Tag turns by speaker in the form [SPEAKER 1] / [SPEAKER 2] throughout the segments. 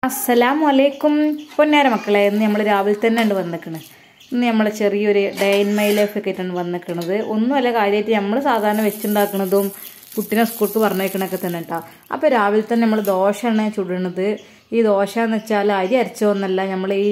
[SPEAKER 1] അസ്സലാമു അലൈക്കും പൊന്നാര മക്കളെ ഇന്ന് നമ്മൾ രാവിലെ തന്നെ ഉണ്ട് വന്നിക്കണ് ഇന്ന് നമ്മൾ ചെറിയൊരു ഡേ ഇൻ മൈ ലൈഫ് ഒക്കെ ആയിട്ടാണ് വന്നിക്കണത് ഒന്നുമല്ല കാര്യമായിട്ട് നമ്മൾ സാധാരണ വെച്ചുണ്ടാക്കുന്നതും കുട്ടീനെ സ്കൂൾക്ക് പറഞ്ഞേക്കണൊക്കെ തന്നെ കേട്ടോ അപ്പോൾ രാവിലെ തന്നെ നമ്മൾ ദോശയാണ് ചുടുന്നത് ഈ ദോശ എന്ന് വെച്ചാൽ അരി അരച്ചോന്നല്ല നമ്മൾ ഈ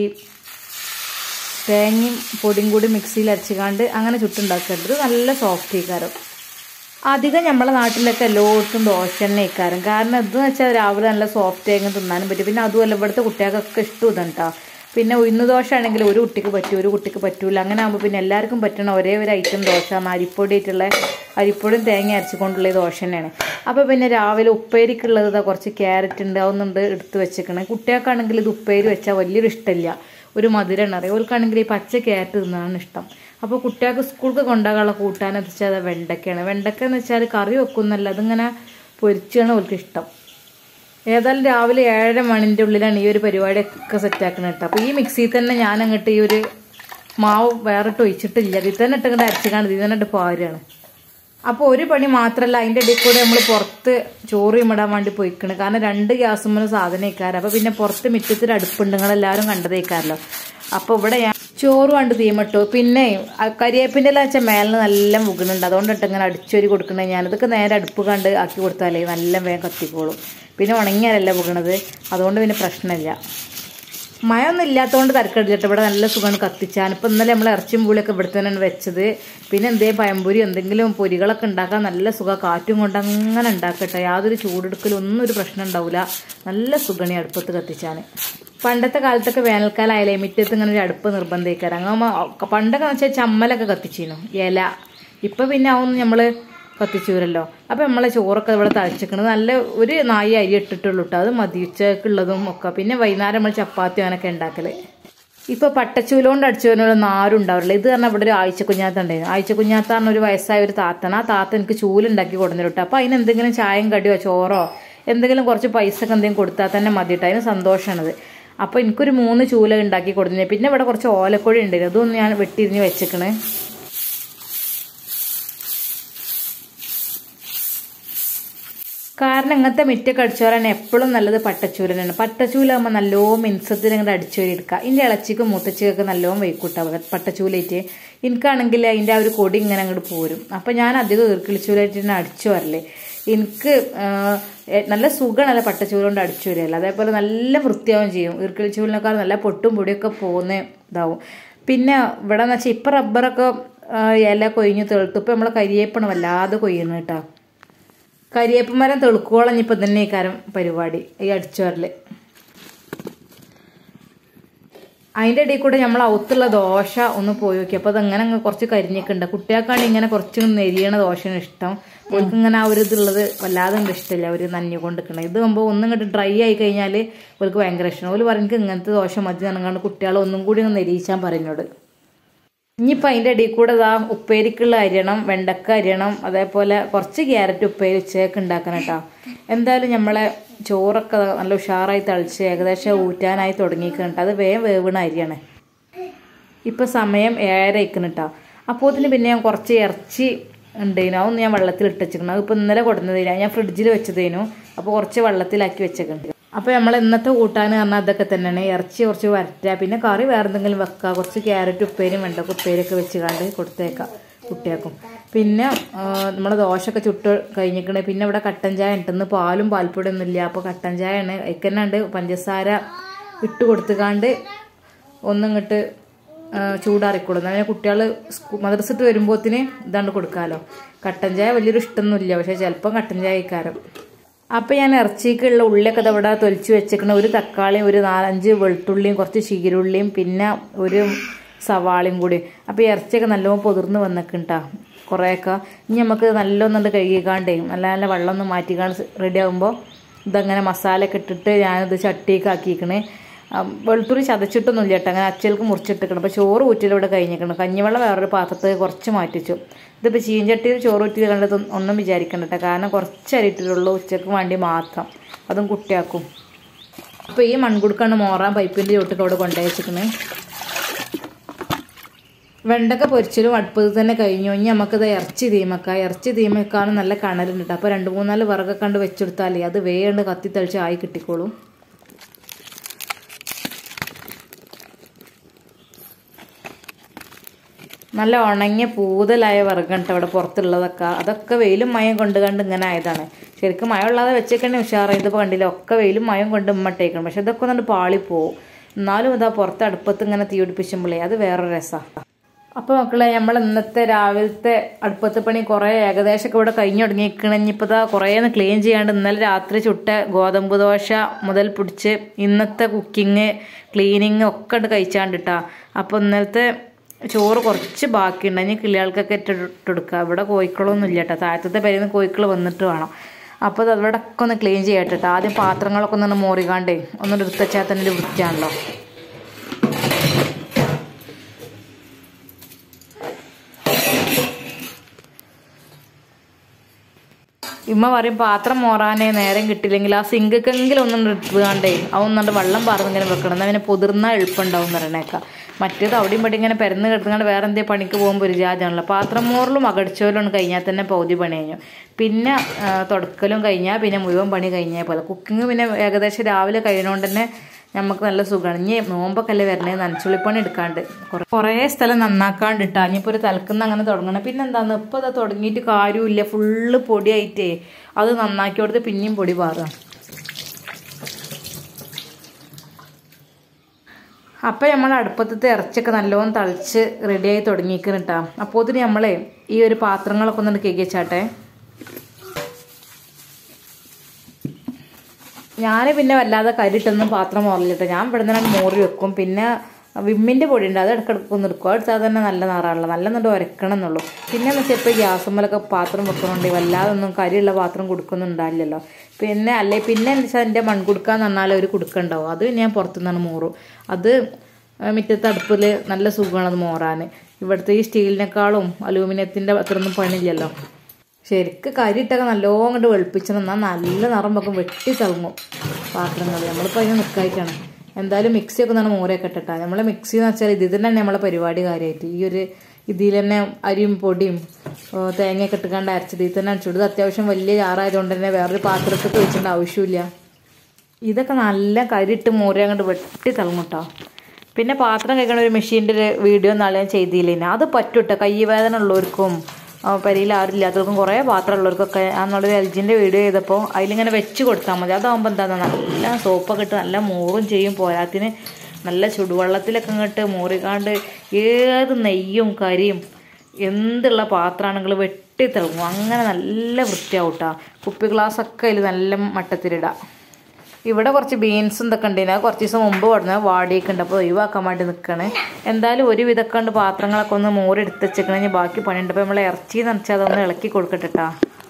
[SPEAKER 1] തേങ്ങയും പൊടിയും കൂടി മിക്സിയിൽ അരച്ചുകാണ്ട് അങ്ങനെ ചുട്ടുണ്ടാക്കേണ്ടത് നല്ല സോഫ്റ്റ് ആയിക്കാരം അധികം നമ്മളെ നാട്ടിലൊക്കെ എല്ലായിടത്തും ദോശ തന്നെ ഇക്കാരം കാരണം ഇതെന്ന് വെച്ചാൽ രാവിലെ നല്ല സോഫ്റ്റ് ആയി തിന്നാനും പറ്റും പിന്നെ അതുമല്ല ഇവിടുത്തെ കുട്ടികൾക്കൊക്കെ ഇഷ്ടം ഇതാണ് കേട്ടോ പിന്നെ ഉഴുന്ന് ദോശ ആണെങ്കിൽ ഒരു കുട്ടിക്ക് പറ്റും ഒരു കുട്ടിക്ക് പറ്റൂല അങ്ങനെ ആകുമ്പോൾ പിന്നെ എല്ലാവർക്കും പറ്റണ ഒരേ ഒരു ഐറ്റം ദോശ അരിപ്പൊടി ആയിട്ടുള്ള അരിപ്പൊടിയും തേങ്ങ അരച്ചുകൊണ്ടുള്ള ഈ ദോശ തന്നെയാണ് അപ്പോൾ പിന്നെ രാവിലെ ഉപ്പേരിക്കുള്ളത് ഇതാ കുറച്ച് ക്യാരറ്റ് ഉണ്ട് അതൊന്നുണ്ട് എടുത്ത് വെച്ചേക്കണേ കുട്ടികൾക്കാണെങ്കിൽ ഇത് ഉപ്പേരി വെച്ചാൽ വലിയൊരു ഇഷ്ടമില്ല ഒരു മധുരമാണ് അറിയാം ഓർക്കാണെങ്കിൽ ഈ പച്ച ക്യാരറ്റ് തിന്നാണ് ഇഷ്ടം അപ്പോൾ കുട്ടികൾക്ക് സ്കൂൾക്ക് കൊണ്ടുപോകാനുള്ള കൂട്ടാനെന്ന് വെച്ചാൽ അത് വെണ്ടക്കയാണ് വെണ്ടക്ക എന്ന് വെച്ചാൽ കറി വെക്കുന്നല്ല അതിങ്ങനെ പൊരിച്ചാണ് അവർക്ക് ഇഷ്ടം ഏതായാലും രാവിലെ ഏഴര മണിൻ്റെ ഉള്ളിലാണ് ഈ ഒരു പരിപാടിയൊക്കെ സെറ്റാക്കുന്നത് കേട്ടോ അപ്പോൾ ഈ മിക്സിയിൽ തന്നെ ഞാൻ അങ്ങോട്ട് ഈ ഒരു മാവ് വേറെ ഇട്ട് ഒഴിച്ചിട്ടില്ല ഇതിൽ തന്നെ ഇട്ട് ഇങ്ങോട്ട് അരച്ചിക്കാണ് ഇതിൽ തന്നെ ഇട്ട് പാരുകയാണ് അപ്പോൾ ഒരു പണി മാത്രമല്ല അതിൻ്റെ ഇടയിൽ കൂടെ നമ്മൾ പുറത്ത് ചോറ് ഇടാൻ വേണ്ടി പോയിക്കണം കാരണം രണ്ട് ഗ്യാസുമ്മ സാധനം ഇക്കാരം അപ്പോൾ പിന്നെ പുറത്ത് മിറ്റത്തിൽ അടുപ്പുണ്ട് നിങ്ങളെല്ലാവരും കണ്ടതേക്കാരല്ലോ അപ്പോൾ ഇവിടെ ഞാൻ ചോറ് കണ്ട് തീമിട്ടു പിന്നെ കരിയേപ്പിൻ്റെ എല്ലാം വെച്ചാൽ മേലിന് നല്ല മുകുന്നുണ്ട് അതുകൊണ്ടിട്ട് ഇങ്ങനെ അടിച്ചൊരി കൊടുക്കണേ ഞാനിതൊക്കെ നേരെ അടുപ്പ് കണ്ട് ആക്കി കൊടുത്താലേ നല്ല വേഗം കത്തിക്കോളും പിന്നെ ഉണങ്ങിയാലല്ല പുകണത് അതുകൊണ്ട് പിന്നെ പ്രശ്നമില്ല മഴ ഒന്നും ഇല്ലാത്തതുകൊണ്ട് തരക്കടിച്ചിട്ട് ഇവിടെ നല്ല സുഖമാണ് കത്തിച്ചാൻ ഇപ്പം ഇന്നലെ നമ്മൾ ഇറച്ചിയും പൂളിയൊക്കെ ഇവിടെ തന്നെയാണ് വെച്ചത് പിന്നെ എന്തേലും പഴംപൊരി എന്തെങ്കിലും പൊരികളൊക്കെ ഉണ്ടാക്കാൻ നല്ല സുഖം കാറ്റും കൊണ്ട് അങ്ങനെ ഉണ്ടാക്കട്ടെ യാതൊരു ചൂടെടുക്കലും ഒന്നും ഒരു പ്രശ്നം ഉണ്ടാവില്ല നല്ല സുഖമാണ് ഈ അടുപ്പത്ത് കത്തിച്ചാൻ പണ്ടത്തെ കാലത്തൊക്കെ വേനൽക്കാലം ആയാലേ മുറ്റത്ത് ഇങ്ങനെ ഒരു അടുപ്പ് നിർബന്ധിക്കാറ് അങ്ങനെ പണ്ടൊക്കെ വെച്ചാൽ ചമ്മലൊക്കെ കത്തിച്ചിരുന്നു ഇല ഇപ്പം പിന്നെ അതൊന്നും നമ്മൾ കത്തിച്ചൂരല്ലോ അപ്പം നമ്മളെ ചോറൊക്കെ ഇവിടെ തളിച്ചിക്കണത് നല്ല ഒരു നായി അരി ഇട്ടിട്ടുള്ളൂ കേട്ടോ അത് മതി ഉച്ചക്കുള്ളതും ഒക്കെ പിന്നെ വൈകുന്നേരം നമ്മൾ ചപ്പാത്തി അങ്ങനെയൊക്കെ ഉണ്ടാക്കല് ഇപ്പോൾ പട്ടച്ചൂലോണ്ട് അടിച്ചവനുള്ള നാരും ഉണ്ടാവില്ല ഇത് പറഞ്ഞാൽ ഇവിടെ ഒരു ആഴ്ച കുഞ്ഞാത്തുണ്ടായിരുന്നു ആഴ്ച കുഞ്ഞാത്ത പറഞ്ഞ ഒരു വയസ്സായ ഒരു താത്തന ആ താത്ത എനിക്ക് ചൂലുണ്ടാക്കി കൊടുന്നിട്ട് കേട്ടോ അപ്പോൾ അതിന് എന്തെങ്കിലും ചായയും കടിയോ ചോറോ എന്തെങ്കിലും കുറച്ച് പൈസ ഒക്കെ എന്തെങ്കിലും കൊടുത്താൽ തന്നെ മതി കേട്ടോ അതിന് സന്തോഷമാണത് അപ്പോൾ എനിക്കൊരു മൂന്ന് ചൂല ഉണ്ടാക്കി കൊടുത്തിരുന്നു പിന്നെ ഇവിടെ കുറച്ച് ഓലക്കൊടി ഉണ്ടായിരുന്നു അതൊന്നും ഞാൻ വെട്ടിരിഞ്ഞ് വെച്ചേക്കണേ കാരണം ഇങ്ങനത്തെ മിറ്റൊക്കെ അടിച്ചോരാൻ എപ്പോഴും നല്ലത് പട്ടച്ചൂരനാണ് പട്ടച്ചൂലാകുമ്പോൾ നല്ലോ മിൻസത്തിൽ ഇങ്ങോട്ട് അടിച്ചോരി എടുക്കുക എൻ്റെ ഇളച്ചിക്കും മൂത്തച്ചിക്കൊക്കെ നല്ലോണം വൈക്കൂട്ടാവുക പട്ടച്ചൂലായിട്ട് എനിക്കാണെങ്കിൽ അതിൻ്റെ ആ ഒരു കൊടി ഇങ്ങനെ അങ്ങോട്ട് പോരും അപ്പം ഞാൻ അധികം ഈർക്കിളിച്ചൂലായിട്ട് തന്നെ അടിച്ചു വരല്ലേ എനിക്ക് നല്ല സുഖമാണല്ലോ പട്ടച്ചൂല കൊണ്ട് അടിച്ചു വരികയല്ല അതേപോലെ നല്ല വൃത്തിയാവും ചെയ്യും ഈർക്കിളിച്ചൂലിനേക്കാൾ നല്ല പൊട്ടും പൊടിയൊക്കെ പോകുന്ന ഇതാവും പിന്നെ ഇവിടെ എന്ന് വെച്ചാൽ ഇപ്പം റബ്ബറൊക്കെ ഇല കൊഴിഞ്ഞ് തെളുത്തു ഇപ്പം നമ്മളെ കരിയേപ്പാണ് വല്ലാതെ കൊയ്യുന്നത് കേട്ടോ കരിയേപ്പ് മരം തെളുക്കോളം ഇപ്പം തന്നെ കാരം പരിപാടി ഈ അടിച്ചോരല് അതിൻ്റെ ഇടയിൽ കൂടെ നമ്മൾ ഔത്തുള്ള ദോശ ഒന്ന് പോയി നോക്കി അപ്പോൾ അതങ്ങനെ അങ്ങ് കുറച്ച് കരിഞ്ഞൊക്കെ കുട്ടികൾക്കാണ് ഇങ്ങനെ കുറച്ച് നെരിയണ ദോശയാണ് ഇഷ്ടം അവർക്ക് ഇങ്ങനെ ആ ഒരു ഇതുള്ളത് വല്ലാതെ ഉണ്ട് ഇഷ്ടമില്ല അവർ നനഞ്ഞു കൊണ്ടിരിക്കണം ഇത് ആകുമ്പോൾ ഒന്നും ഇങ്ങോട്ട് ഡ്രൈ ആയി കഴിഞ്ഞാൽ അവർക്ക് ഭയങ്കര ഇഷ്ടമാണ് അവർ പറഞ്ഞ് ഇങ്ങനത്തെ ദോശ മതി നനങ്ങാണ്ട് കുട്ടികളെ ഒന്നും കൂടി ഒന്ന് നെരിയിച്ചാൻ പറഞ്ഞോട് ഇനിയിപ്പോൾ അതിൻ്റെ ഇടയിൽ കൂടെ ഇതാ ഉപ്പേരിക്കുള്ള അരിയണം വെണ്ടക്ക അരിയണം അതേപോലെ കുറച്ച് ക്യാരറ്റ് ഉപ്പേരി ഉച്ചയൊക്കെ ഉണ്ടാക്കണം കേട്ടോ എന്തായാലും നമ്മളെ ചോറൊക്കെ നല്ല ഉഷാറായി തളിച്ച് ഏകദേശം ഊറ്റാനായി തുടങ്ങിയിരിക്കണം കേട്ടോ അത് വേഗം വേവണ അരിയാണ് ഇപ്പോൾ സമയം ഏഴര ഇരിക്കണം കേട്ടോ അപ്പോൾ പിന്നെ ഞാൻ കുറച്ച് ഇറച്ചി ഉണ്ടേനു അതൊന്ന് ഞാൻ വെള്ളത്തിൽ ഇട്ടിച്ചിരിക്കണം അതിപ്പോൾ ഇന്നലെ കൊടുന്നതേനു ഞാൻ ഫ്രിഡ്ജിൽ വെച്ചതേനു അപ്പോൾ കുറച്ച് വെള്ളത്തിലാക്കി വെച്ചേക്കുന്നുണ്ട് അപ്പോൾ നമ്മൾ ഇന്നത്തെ കൂട്ടാൻ പറഞ്ഞാൽ അതൊക്കെ തന്നെയാണ് ഇറച്ചി കുറച്ച് വരട്ടുക പിന്നെ കറി വേറെ എന്തെങ്കിലും വെക്കുക കുറച്ച് ക്യാരറ്റ് ഉപ്പേരും വെണ്ടക്ക ഉപ്പേരൊക്കെ വെച്ച് കണ്ട് കൊടുത്തേക്കാം കുട്ടികൾക്കും പിന്നെ നമ്മൾ ദോശയൊക്കെ ചുട്ട് കഴിഞ്ഞിരിക്കണേ പിന്നെ ഇവിടെ കട്ടൻ ചായ ഉണ്ടെന്ന് പാലും പാൽപ്പൊടിയൊന്നും ഇല്ല അപ്പോൾ കട്ടൻ ചായ ആണ് അതിക്കന്നുണ്ട് പഞ്ചസാര ഇട്ട് കൊടുത്തുകാണ്ട് ഒന്നിങ്ങോട്ട് ചൂടാറിക്കൊള്ളും അങ്ങനെ കുട്ടികൾ മദ്രസിട്ട് വരുമ്പോഴത്തിന് ഇതാണ്ട് കൊടുക്കാമല്ലോ കട്ടൻ ചായ വലിയൊരു ഇഷ്ടമൊന്നുമില്ല പക്ഷേ ചിലപ്പം കട്ടൻ ചായ ഇക്കാരം അപ്പം ഞാൻ ഇറച്ചിക്കുള്ള ഉള്ളിയൊക്കെ ഇവിടെ തൊലിച്ച് വെച്ചേക്കണ ഒരു തക്കാളിയും ഒരു നാലഞ്ച് വെളുത്തുള്ളിയും കുറച്ച് ചീരുള്ളിയും പിന്നെ ഒരു സവാളയും കൂടി അപ്പോൾ ഇറച്ചിയൊക്കെ നല്ലോണം പൊതിർന്ന് വന്നിട്ടുണ്ടാ കുറേയൊക്കെ ഇനി നമുക്ക് നല്ലോന്നുണ്ട് കഴുകിക്കാണ്ടേ നല്ല നല്ല വെള്ളമൊന്നും മാറ്റിക്കാണ്ട് റെഡി ആകുമ്പോൾ ഇതങ്ങനെ മസാലയൊക്കെ ഇട്ടിട്ട് ഞാനിത് ചട്ടിയൊക്കെ ആക്കിയിരിക്കണേ വെളുത്തുള്ളി ചതച്ചിട്ടൊന്നുമില്ല കേട്ടോ അങ്ങനെ അച്ചൽക്ക് മുറിച്ചിട്ടിക്കണം അപ്പോൾ ചോറ് ഊറ്റിലിവിടെ കഴിഞ്ഞിരിക്കണം കഞ്ഞിവെള്ളം വേറൊരു പാത്രത്തിൽ കുറച്ച് മാറ്റിച്ചു ഇതിപ്പോൾ ചീഞ്ചട്ടിയിൽ ചോറ് ഊറ്റി കണ്ടത് ഒന്നും വിചാരിക്കണ്ട കേട്ടോ കാരണം കുറച്ച് അരിട്ടിട്ടുള്ളൂ ഉച്ചക്ക് വേണ്ടി മാത്രം അതും കുട്ടിയാക്കും അപ്പോൾ ഈ മൺകുടുക്കാണ് മോറാൻ പൈപ്പിൻ്റെ ചോട്ടൊക്കെ അവിടെ കൊണ്ടുപോയി വെച്ചിരിക്കണേ വെണ്ടക്ക പൊരിച്ചലും അടുപ്പത് തന്നെ കഴിഞ്ഞു ഇനി നമുക്കിത് ഇറച്ചി തീമക്കാം ഇറച്ചി തീമക്കാനും നല്ല കണലുണ്ട് കേട്ടോ അപ്പോൾ രണ്ട് മൂന്നാല് വിറകൊക്കെ കണ്ട് വെച്ചെടുത്താലേ അത് വേണ്ട് കത്തി തളിച്ച് ആയി കിട്ടിക്കോളും നല്ല ഉണങ്ങിയ പൂതലായ വർഗ്ഗം കേട്ടോ ഇവിടെ പുറത്തുള്ളതൊക്കെ അതൊക്കെ വെയിലും മയം കൊണ്ട് കണ്ട് ഇങ്ങനെ ആയതാണ് ശരിക്കും മഴ ഉള്ളതെ വെച്ചേക്കണേ ഉഷാറ് ഇതിപ്പോൾ കണ്ടില്ല ഒക്കെ വെയിലും മയം കൊണ്ട് ഉമ്മട്ടേക്കണം പക്ഷെ ഇതൊക്കെ ഒന്നുകൊണ്ട് പാളിപ്പോവും എന്നാലും ഇതാ പുറത്ത് അടുപ്പത്ത് ഇങ്ങനെ തീ പിടിപ്പിച്ചുമ്പോഴേ അത് വേറെ രസമാണ് അപ്പോൾ മക്കളെ നമ്മൾ ഇന്നത്തെ രാവിലത്തെ അടുപ്പത്ത് പണി കുറേ ഏകദേശമൊക്കെ ഇവിടെ കഴിഞ്ഞു തുടങ്ങിയിരിക്കണം ഇനിയിപ്പോൾ ഇതാ കുറേ ഒന്ന് ക്ലീൻ ചെയ്യാണ്ട് ഇന്നലെ രാത്രി ചുട്ട ഗോതമ്പ് ദോശ മുതൽ പിടിച്ച് ഇന്നത്തെ കുക്കിങ് ക്ലീനിങ് ഒക്കെ ഉണ്ട് കഴിച്ചാണ്ടിട്ടാ അപ്പോൾ ഇന്നലത്തെ ചോറ് കുറച്ച് ബാക്കിയുണ്ട് ഇനി കിളികൾക്കൊക്കെ ഇട്ടെടുക്കുക ഇവിടെ കോഴിക്കളൊന്നും ഇല്ല കേട്ടോ താഴത്തെ പേരിൽ നിന്ന് കോഴിക്കൾ വന്നിട്ട് വേണം അപ്പോൾ അത് അവിടെ ഒക്കെ ഒന്ന് ക്ലീൻ ചെയ്യട്ടെ കേട്ടോ ആദ്യം പാത്രങ്ങളൊക്കെ ഒന്ന് മോറിക്കാണ്ടേ ഒന്ന് എടുത്ത് വെച്ചാൽ തന്നെ ഒരു വൃത്തിയാണല്ലോ ഇമ്മ പറയും പാത്രം മോറാനേ നേരം കിട്ടില്ലെങ്കിൽ ആ സിങ്കൊക്കെങ്കിലും ഒന്നും എടുത്തുകാണ്ടേ അതൊന്നുകൊണ്ട് വെള്ളം പാർന്നിങ്ങനെ വെക്കണം എന്നാൽ പിന്നെ പൊതിർന്ന എളുപ്പമുണ്ടാവും പറയണേക്കാം മറ്റേത് അവിടെയും പടി ഇങ്ങനെ പരന്ന് കിടന്നുകൊണ്ട് വേറെ എന്തേ പണിക്ക് പോകുമ്പോൾ ഒരു ജാതിയാണല്ലോ പാത്രം മോറലും അകടിച്ചോലും കഴിഞ്ഞാൽ തന്നെ പൗതി പണി കഴിഞ്ഞു പിന്നെ തുടക്കലും കഴിഞ്ഞാൽ പിന്നെ മുഴുവൻ പണി കഴിഞ്ഞാൽ പോലെ കുക്കിംഗ് പിന്നെ ഏകദേശം രാവിലെ കഴിയണോണ്ട് തന്നെ നമുക്ക് നല്ല സുഖമാണ് ഇനി നോമ്പൊക്കെ അല്ലേ വരണേ നനച്ചുള്ളിപ്പണി എടുക്കാണ്ട് കുറേ സ്ഥലം നന്നാക്കാണ്ട് ഇട്ടാ ഇനിയിപ്പോൾ ഒരു തലക്കുന്ന അങ്ങനെ തുടങ്ങണം പിന്നെ എന്താന്ന് ഇപ്പോൾ അത് തുടങ്ങിയിട്ട് കാര്യമില്ല ഫുള്ള് പൊടിയായിട്ടേ അത് നന്നാക്കി കൊടുത്ത് പിന്നെയും പൊടി പാറുക അപ്പം നമ്മൾ അടുപ്പത്തത്തെ ഇറച്ചിയൊക്കെ നല്ലോണം തളിച്ച് റെഡിയായി തുടങ്ങിയിരിക്കണം കേട്ടോ അപ്പോൾ ഇതിന് നമ്മളെ ഈ ഒരു പാത്രങ്ങളൊക്കെ ഒന്ന് കേക്ക് വെച്ചാട്ടെ ഞാൻ പിന്നെ വല്ലാതെ കരിട്ടൊന്നും പാത്രം മോറിലിട്ട് ഞാൻ ഇവിടെ നിന്നാണ് മോറി വെക്കും പിന്നെ വിമ്മിൻ്റെ പൊടി ഉണ്ട് അത് ഇടയ്ക്കിടയ്ക്ക് ഒന്ന് എടുക്കും എടുത്താൽ തന്നെ നല്ല നിറാണല്ലോ നല്ല നിട്ട് ഉരക്കണം എന്നുള്ളൂ പിന്നെ എന്ന് വെച്ചാൽ ഇപ്പോൾ ഗ്യാസുമ്മലൊക്കെ പാത്രം വെക്കുന്നുണ്ട് വല്ലാതെ ഒന്നും കരിയുള്ള പാത്രം കൊടുക്കുന്നുണ്ടാവില്ലല്ലോ പിന്നെ അല്ലേ പിന്നെ എന്താ വെച്ചാൽ എൻ്റെ മൺകുടുക്കാന്ന് പറഞ്ഞാൽ ഒരു കുടുക്കുണ്ടാവും അത് ഞാൻ പുറത്തുനിന്നാണ് മോറും അത് മുറ്റത്തെ അടുപ്പിൽ നല്ല സുഖമാണ് അത് മോറാൻ ഇവിടുത്തെ ഈ സ്റ്റീലിനേക്കാളും അലൂമിനിയത്തിൻ്റെ അത്രയൊന്നും പണിയില്ലല്ലോ ശരിക്ക് കരിയിട്ടൊക്കെ നല്ലോണം കൊണ്ട് വെളുപ്പിച്ച് നിന്നാൽ നല്ല നിറം വെക്കും വെട്ടി തിളങ്ങും പാത്രങ്ങൾ നമ്മളിപ്പോൾ അതിന് നിൽക്കായിട്ടാണ് എന്തായാലും മിക്സിയൊക്കെ ഒന്നാണ് മോരൊക്കെ ഇട്ടിട്ടാ നമ്മളെ മിക്സി എന്ന് വെച്ചാൽ ഇത് തന്നെ നമ്മളെ പരിപാടി കാര്യമായിട്ട് ഈ ഒരു ഇതിൽ തന്നെ അരിയും പൊടിയും തേങ്ങയൊക്കെ ഇട്ടുകൊണ്ട് അരച്ചത് ഇത് തന്നെ അടിച്ചു ഇത് അത്യാവശ്യം വലിയ ചാറായതുകൊണ്ട് തന്നെ വേറൊരു പാത്രത്തിൽ വെച്ചിട്ട് ആവശ്യമില്ല ഇതൊക്കെ നല്ല കരിയിട്ട് മോരെ അങ്ങോട്ട് വെട്ടി തിളങ്ങുട്ടോ പിന്നെ പാത്രം കഴിക്കണ ഒരു മെഷീൻ്റെ ഒരു വീഡിയോ നാളെ ഞാൻ ചെയ്തില്ലേനെ അത് പറ്റൂട്ടോ കൈ വേദന ഉള്ളവർക്കും പരിയിൽ ആരില്ലാത്തവർക്കും കുറേ പാത്രം ഉള്ളവർക്കൊക്കെ എന്നുള്ളൊരു എൽ ജിൻ്റെ വീഡിയോ ചെയ്തപ്പോൾ അതിലിങ്ങനെ വെച്ച് കൊടുത്താൽ മതി അതാകുമ്പോൾ എന്താ നല്ല സോപ്പൊക്കെ ഇട്ട് നല്ല മോറും ചെയ്യും പോരാത്തിന് നല്ല ചുടുവെള്ളത്തിലൊക്കെ ഇങ്ങോട്ട് മോറിക്കാണ്ട് ഏത് നെയ്യും കരിയും എന്തുള്ള പാത്രമാണെങ്കിലും വെട്ടി തിളങ്ങും അങ്ങനെ നല്ല വൃത്തിയാവും കേട്ടോ കുപ്പി ഗ്ലാസ്സൊക്കെ അതിൽ നല്ല മട്ടത്തിലിടാം ഇവിടെ കുറച്ച് ബീൻസും ഇതൊക്കെ ഉണ്ടേനെ കുറച്ച് ദിവസം മുമ്പ് കൊടുന്ന വാടിയൊക്കെ ഉണ്ട് അപ്പോൾ ഒഴിവാക്കാൻ വേണ്ടി നിൽക്കണേ എന്തായാലും ഒരു വിധമൊക്കെ ഉണ്ട് പാത്രങ്ങളൊക്കെ ഒന്ന് മോരെടുത്ത് വെച്ചേക്കണെങ്കിൽ ബാക്കി പണിയുണ്ട് അപ്പോൾ നമ്മൾ ഇറച്ചി നനച്ചാൽ അതൊന്ന് ഇളക്കി കൊടുക്കട്ടെട്ടാ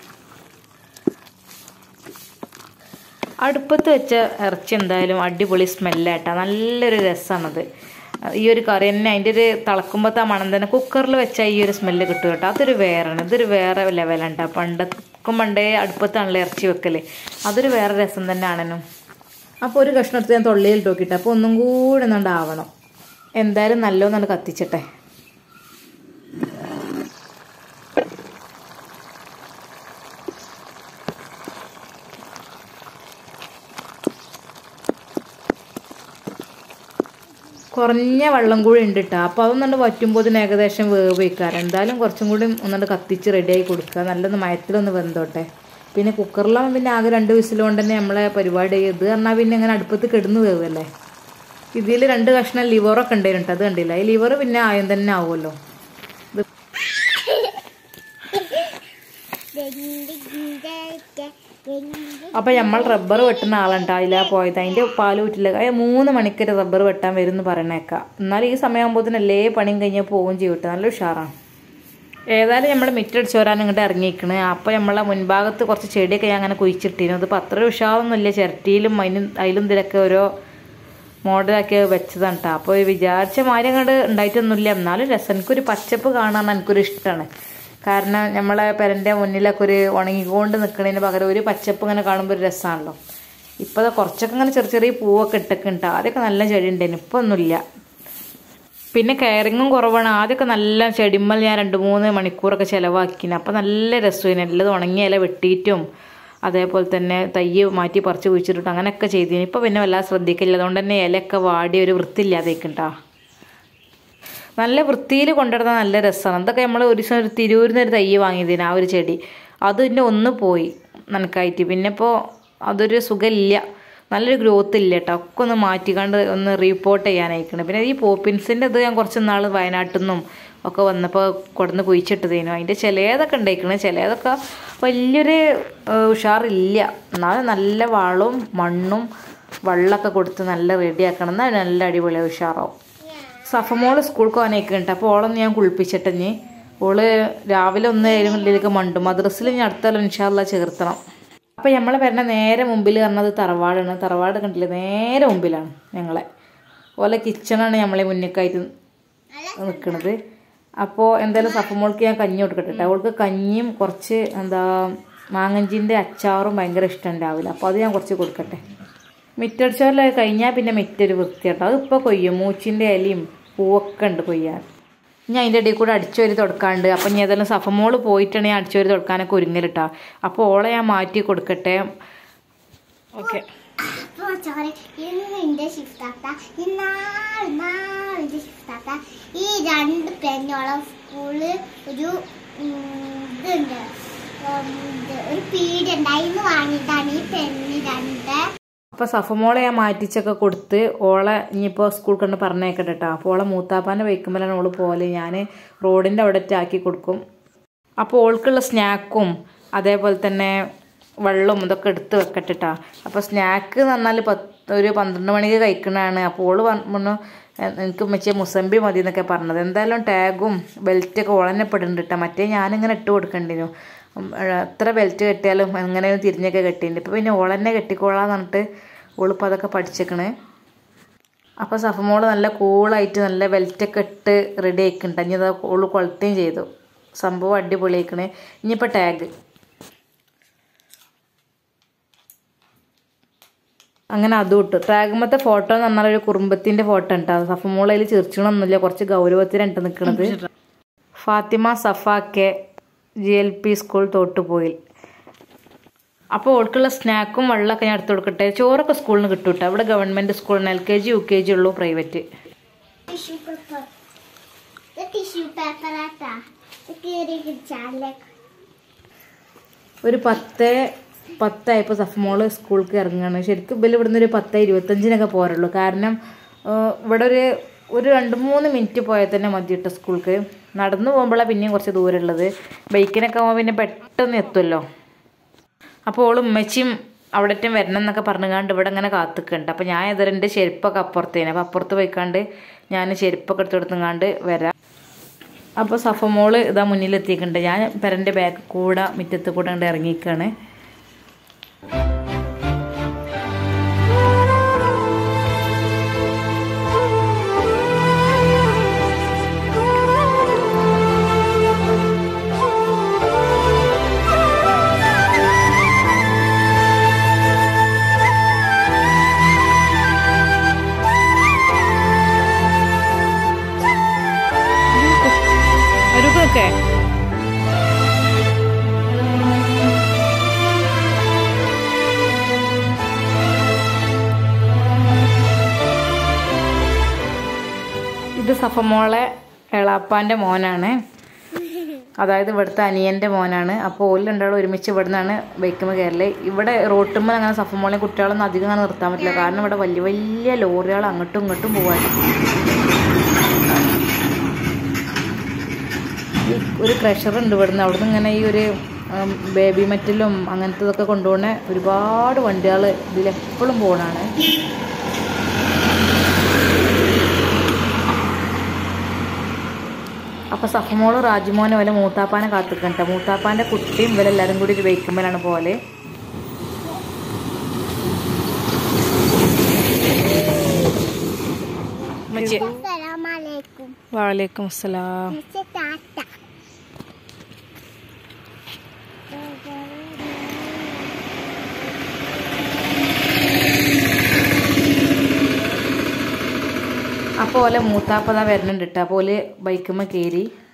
[SPEAKER 1] അടുപ്പത്ത് വെച്ച ഇറച്ചി എന്തായാലും അടിപൊളി സ്മെല്ലായിട്ടാ നല്ലൊരു രസമാണത് ഈ ഒരു കറി തന്നെ അതിൻ്റെ ഒരു തിളക്കുമ്പോഴത്തെ മണം തന്നെ കുക്കറിൽ വെച്ചാൽ ഈ ഒരു സ്മെല്ല് കിട്ടും കേട്ടോ അതൊരു വേറെയാണ് ഇതൊരു വേറെ ലെവലാണ് പണ്ടക്കും പണ്ടേ അടുപ്പത്താണല്ലോ ഇറച്ചി വെക്കൽ അതൊരു വേറെ രസം തന്നെയാണെന്നും അപ്പോൾ ഒരു കഷ്ണം എടുത്ത് ഞാൻ തൊള്ളിയിൽ നോക്കിയിട്ട് അപ്പോൾ ഒന്നും കൂടെ ഒന്നുണ്ടാവണം എന്തായാലും നല്ലോന്നാണ് കത്തിച്ചട്ടെ കുറഞ്ഞ വെള്ളം കൂടി ഉണ്ട് കേട്ടോ അപ്പോൾ അതൊന്നുകൊണ്ട് വറ്റുമ്പോൾ ഇതിന് ഏകദേശം വേവ് വയ്ക്കാറ് എന്തായാലും കുറച്ചും കൂടി ഒന്നുകൊണ്ട് കത്തിച്ച് റെഡിയായി കൊടുക്കുക നല്ലൊന്ന് മയത്തിലൊന്ന് വെന്തോട്ടെ പിന്നെ കുക്കറിലാകുമ്പോൾ പിന്നെ ആകെ രണ്ട് വിസിലുകൊണ്ട് തന്നെ നമ്മളെ പരിപാടി ഇത് പറഞ്ഞാൽ പിന്നെ ഇങ്ങനെ അടുപ്പത്ത് കിടന്ന് വേവല്ലേ ഇതിൽ രണ്ട് കഷ്ണം ലിവറൊക്കെ ഉണ്ടായിരുന്നു അത് കണ്ടില്ല ഈ ലിവർ പിന്നെ ആയം തന്നെ ആവുമല്ലോ ഇത് അപ്പം നമ്മൾ റബ്ബർ വെട്ടുന്ന ആളുണ്ട് അതിലാ പോയത് അതിൻ്റെ പാല് വിറ്റില്ല അത് മൂന്ന് മണിക്കൂർ റബ്ബർ വെട്ടാൻ വരും എന്ന് പറയണേക്കാം എന്നാൽ ഈ സമയമാകുമ്പോൾ എല്ലാ പണിയും കഴിഞ്ഞാൽ പോവുകയും ചെയ്യും കേട്ടോ നല്ല ഉഷാറാണ് ഏതായാലും നമ്മൾ മിറ്റടിച്ച് വരാൻ ഇങ്ങോട്ട് ഇറങ്ങിയിരിക്കണ് അപ്പോൾ നമ്മളെ മുൻഭാഗത്ത് കുറച്ച് ചെടിയൊക്കെ ഞാൻ അങ്ങനെ കുഴിച്ചിട്ടിരുന്നു അതിപ്പോൾ അത്ര ഉഷാറൊന്നുമില്ല ചിരട്ടിയിലും അതിനും അതിലും ഇതിലൊക്കെ ഓരോ മോഡലാക്കി വെച്ചതാണ് കേട്ടോ അപ്പോൾ വിചാരിച്ച മാതിരി അങ്ങോട്ട് ഉണ്ടായിട്ടൊന്നുമില്ല എന്നാലും രസം എനിക്കൊരു പച്ചപ്പ് കാണാൻ എനിക്കൊരു ഇഷ്ടമാണ് കാരണം നമ്മളെ പെരൻ്റെ മുന്നിലൊക്കെ ഒരു ഉണങ്ങിക്കൊണ്ട് നിൽക്കുന്നതിന് പകരം ഒരു പച്ചപ്പ് ഇങ്ങനെ കാണുമ്പോൾ ഒരു രസമാണല്ലോ ഇപ്പോൾ കുറച്ചൊക്കെ ഇങ്ങനെ ചെറിയ ചെറിയ പൂവൊക്കെ ഇട്ടൊക്കെ ഉണ്ട് ആദ്യമൊക്കെ നല്ല ചെടി ഉണ്ടായിരുന്നു ഇപ്പോൾ ഒന്നുമില്ല പിന്നെ കെയറിങ്ങും കുറവാണ് ആദ്യമൊക്കെ നല്ല ചെടിമ്മൽ ഞാൻ രണ്ട് മൂന്ന് മണിക്കൂറൊക്കെ ചിലവാക്കിന് അപ്പോൾ നല്ല രസമായിരുന്നു എല്ലാം ഉണങ്ങിയ ഇല വെട്ടിയിട്ടും അതേപോലെ തന്നെ തയ്യ് മാറ്റി പറിച്ച് കുഴിച്ചിട്ടിട്ട് അങ്ങനെയൊക്കെ ചെയ്തിന് ഇപ്പോൾ പിന്നെ വല്ലാതെ ശ്രദ്ധിക്കില്ല അതുകൊണ്ട് തന്നെ ഇലയൊക്കെ വാടി ഒരു വൃത്തിയില്ലാതേക്കുണ്ടാ നല്ല വൃത്തിയിൽ കൊണ്ടുവരുന്ന നല്ല രസമാണ് ഇതൊക്കെ നമ്മൾ ഒരു ദിവസം ഒരു തിരൂരിൽ നിന്ന് ഒരു തൈ വാങ്ങിയതിന് ആ ഒരു ചെടി അതിൻ്റെ ഒന്ന് പോയി നനക്കായിട്ട് പിന്നെ ഇപ്പോൾ അതൊരു സുഖമില്ല നല്ലൊരു ഗ്രോത്ത് ഇല്ല കേട്ടോ ഒക്കെ ഒന്ന് മാറ്റിക്കാണ്ട് ഒന്ന് റീപോർട്ട് ചെയ്യാനായിക്കണം പിന്നെ ഈ പോപ്പിൻസിൻ്റെ ഇത് ഞാൻ കുറച്ച് നാൾ വയനാട്ടിൽ നിന്നും ഒക്കെ വന്നപ്പോൾ കൊടുന്ന് കുഴിച്ചിട്ടതേനു അതിൻ്റെ ചിലതൊക്കെ ഉണ്ടായിക്കണ് ചിലതൊക്കെ വലിയൊരു ഏഹ്, ഉഷാറില്ല എന്നാലും നല്ല വളവും മണ്ണും വെള്ളമൊക്കെ കൊടുത്ത് നല്ല റെഡിയാക്കണം എന്നാൽ നല്ല അടിപൊളി ഉഷാറാവും സഫമോള് സ്കൂൾക്ക് പോകാനേക്കുണ്ട് അപ്പോൾ ഓളൊന്ന് ഞാൻ കുളിപ്പിച്ചിട്ടിഞ്ഞ് ഓള് രാവിലെ ഒന്ന് ഏഴുമണിലേക്ക് മണ്ടും മദ്രസിൽ ഞാൻ അടുത്ത ഇൻഷാല്ല ചേർത്തണം അപ്പോൾ നമ്മളെ വരുന്ന നേരെ മുമ്പിൽ പറഞ്ഞത് തറവാടാണ് തറവാട് കണ്ടില്ലേ നേരെ മുമ്പിലാണ് ഞങ്ങളെ ഓലെ കിച്ചണാണ് നമ്മളെ മുന്നിക്കായിട്ട് നിൽക്കുന്നത് അപ്പോൾ എന്തായാലും സഫമോൾക്ക് ഞാൻ കഞ്ഞി കൊടുക്കട്ടെ ട്ടോ. അവൾക്ക് കഞ്ഞിയും കുറച്ച് എന്താ മാങ്ങഞ്ചിൻ്റെ അച്ചാറും ഭയങ്കര ഇഷ്ടം രാവിലെ അപ്പോൾ അത് ഞാൻ കുറച്ച് കൊടുക്കട്ടെ മിറ്റടിച്ചോറിൽ കഴിഞ്ഞാൽ പിന്നെ മിറ്റൊരു വൃത്തിയാട്ടോ അത് ഇപ്പോൾ കൊയ്യും മൂച്ചിൻ്റെ ഇലയും പൂവൊക്കെ ഉണ്ട് കൊയ്യാൻ ഇനി അതിൻ്റെ ഇടയിൽ കൂടെ അടിച്ചോരി തുടക്കാണ്ട് അപ്പം ഇനി ഏതായാലും സഫമോള് പോയിട്ടാണെങ്കിൽ അടിച്ചോരി തുടക്കാനൊക്കെ ഒരുങ്ങലിട്ടാ അപ്പോൾ ഓളെ ഞാൻ മാറ്റി കൊടുക്കട്ടെ ഓക്കെ
[SPEAKER 2] അപ്പോൾ ചോറ് ഇന്ന് എൻ്റെ ഷിഫ്റ്റാത്ത ഇന്നാൾ നാൾ എൻ്റെ ഷിഫ്റ്റാത്ത ഈ രണ്ട് പെണ്ണോളം സ്കൂളിൽ ഒരു ഉം, ഇതുണ്ട് ഉം, ഇത് ഒരു പീഡ് ഉണ്ട് അതിന് വാങ്ങിയിട്ടാണ് ഈ പെണ്ണ് രണ്ട്
[SPEAKER 1] അപ്പോൾ സഫമോളെ ഞാൻ മാറ്റിച്ചൊക്കെ കൊടുത്ത് ഓളെ ഇനിയിപ്പോൾ സ്കൂൾ കണ്ട് പറഞ്ഞേക്കട്ടെ കേട്ടോ അപ്പോൾ ഓളെ മൂത്താപ്പാൻ്റെ വയ്ക്കുമ്പോഴാണ് ഓള് പോലെ ഞാൻ റോഡിൻ്റെ അവിടെ ആക്കി കൊടുക്കും അപ്പോൾ ഓൾക്കുള്ള സ്നാക്കും അതേപോലെ തന്നെ വെള്ളവും ഇതൊക്കെ എടുത്ത് വെക്കട്ടെ ട്ടാ അപ്പോൾ സ്നാക്ക് എന്ന് പറഞ്ഞാൽ പത്ത് ഒരു പന്ത്രണ്ട് മണിക്ക് കഴിക്കണതാണ് അപ്പോൾ ഓള് പറഞ്ഞു "എ- എനിക്ക് മറ്റേ മുസമ്പി മതി എന്നൊക്കെ പറഞ്ഞത് എന്തായാലും ടാഗും ബെൽറ്റൊക്കെ ഓളന്നെ പെടുന്നുണ്ട് കേട്ടോ മറ്റേ ഞാനിങ്ങനെ ഇട്ട് കൊടുക്കണ്ടിനു ഉം, എത്ര ബെൽറ്റ് കെട്ടിയാലും എങ്ങനെ തിരിഞ്ഞൊക്കെ കെട്ടിയിട്ടുണ്ട് ഇപ്പോൾ പിന്നെ ഓളന്നെ കെട്ടിക്കോളാന്ന് പറഞ്ഞിട്ട് ഓളിപ്പോൾ അതൊക്കെ പഠിച്ചേക്കണ് അപ്പോൾ സഫമോള് നല്ല കൂളായിട്ട് നല്ല ബെൽറ്റൊക്കെ ഇട്ട് റെഡി ആയിക്കുന്നുണ്ട് ഇനി അത് ഓള് കൊളത്തുകയും ചെയ്തു സംഭവം അടിപൊളിയാക്കണേ ഇനിയിപ്പോൾ ടാഗ് അങ്ങനെ അതും ഇട്ടു ടാഗുമ്പത്തെ ഫോട്ടോ എന്ന് പറഞ്ഞാൽ ഒരു കുടുംബത്തിന്റെ ഫോട്ടോ ഉണ്ട് അത് സഫമോളയിൽ ചിരിച്ചണമൊന്നുമില്ല കുറച്ച് ഗൗരവത്തിലുണ്ട് നിൽക്കുന്നത് Fatima Safa K G L P school Thottupoyil അപ്പോൾ ഓൾക്കുള്ള സ്നാക്കും വെള്ളമൊക്കെ ഞാൻ എടുത്ത് കൊടുക്കട്ടെ ചോറൊക്കെ സ്കൂളിൽ നിന്ന് കിട്ടും കേട്ടോ അവിടെ ഗവൺമെൻറ് സ്കൂളിന് L K G U K G ഉള്ളൂ പ്രൈവറ്റ്
[SPEAKER 2] ടിഷ്യൂ പേപ്പർ ഇത് ടിഷ്യൂ പേപ്പർ ആട്ടാ ഇത് കീറി കിച്ചാലേക്ക്
[SPEAKER 1] ഒരു പത്ത് പത്തായപ്പോൾ സഫമോള് സ്കൂൾക്ക് ഇറങ്ങുകയാണ് ശരിക്കും ഇവല് ഇവിടുന്ന് ഒരു പത്ത് ഇരുപത്തഞ്ചിനൊക്കെ പോരുള്ളൂ കാരണം ആ, ഇവിടെ ഒരു ഒരു രണ്ട് മൂന്ന് മിനിറ്റ് പോയാൽ തന്നെ മതി കേട്ടോ സ്കൂൾക്ക് നടന്നു പോകുമ്പോഴാണ് പിന്നെയും കുറച്ച് ദൂരമുള്ളത് ബൈക്കിനൊക്കെ ആകുമ്പോൾ പിന്നെ പെട്ടെന്ന് എത്തുമല്ലോ അപ്പോൾ ഓള് ഉമ്മച്ചിയും അവിടേറ്റം വരണം എന്നൊക്കെ പറഞ്ഞുകൊണ്ട് ഇവിടെ ഇങ്ങനെ കാത്തുക്കുന്നുണ്ട് അപ്പോൾ ഞാൻ ഏതായാലും എൻ്റെ ചെരുപ്പൊക്കെ അപ്പുറത്തേന് അപ്പോൾ അപ്പുറത്ത് പോയിക്കാണ്ട് ഞാൻ ചെരുപ്പൊക്കെ എടുത്ത് കൊടുത്തുങ്ങാണ്ട് വരാം അപ്പോൾ സഫമോള് ഇതാ മുന്നിലെത്തിയിട്ടുണ്ട് ഞാൻ പെരൻ്റെ ബാക്ക് കൂടെ മുറ്റത്ത് കൂടെ കണ്ട് ഇറങ്ങിയിരിക്കുകയാണ് ഒരുക്കൊക്കെ ഇത് സഫമോളെ എളാപ്പാൻ്റെ മോനാണ് അതായത് ഇവിടുത്തെ അനിയൻ്റെ മോനാണ് അപ്പോൾ ഓല് രണ്ടാളും ഒരുമിച്ച് ഇവിടെ നിന്നാണ് ബൈക്കുമ്പോൾ കയറല് ഇവിടെ റോട്ടുമ്പോൾ അങ്ങനെ സഫമോളെ കുട്ടികളൊന്നും അധികം അങ്ങനെ നിർത്താൻ പറ്റില്ല കാരണം ഇവിടെ വലിയ വലിയ ലോറികൾ അങ്ങോട്ടും ഇങ്ങോട്ടും പോകാൻ ഈ ഒരു ക്രഷർ ഉണ്ട് ഇവിടുന്ന് അവിടുന്ന് ഇങ്ങനെ ഈ ഒരു ബേബി മെറ്റലും അങ്ങനത്തതൊക്കെ കൊണ്ടുപോകുന്ന ഒരുപാട് വണ്ടികൾ ഇതിലെപ്പോഴും പോകണാണ് അപ്പോൾ സഫമോള് രാജുമോനെ വല്ല മൂത്താപ്പാനെ കാത്തിക്കണ്ട മൂത്താപ്പാൻ്റെ കുട്ടിയും ഇവരെല്ലാവരും കൂടി ഒരു ബൈക്കുമ്മലാണ് പോലെ
[SPEAKER 2] അസ്സലാമലൈക്കും
[SPEAKER 1] വാലേക്കും അസ്സലാം
[SPEAKER 2] മിസ്റ്റർ ടാറ്റ
[SPEAKER 1] അപ്പോൾ ഓലെ മൂത്താപ്പതാ വരുന്നുണ്ട് കേട്ടോ അപ്പോൾ ഓല് ബൈക്കുമ്മ കയറി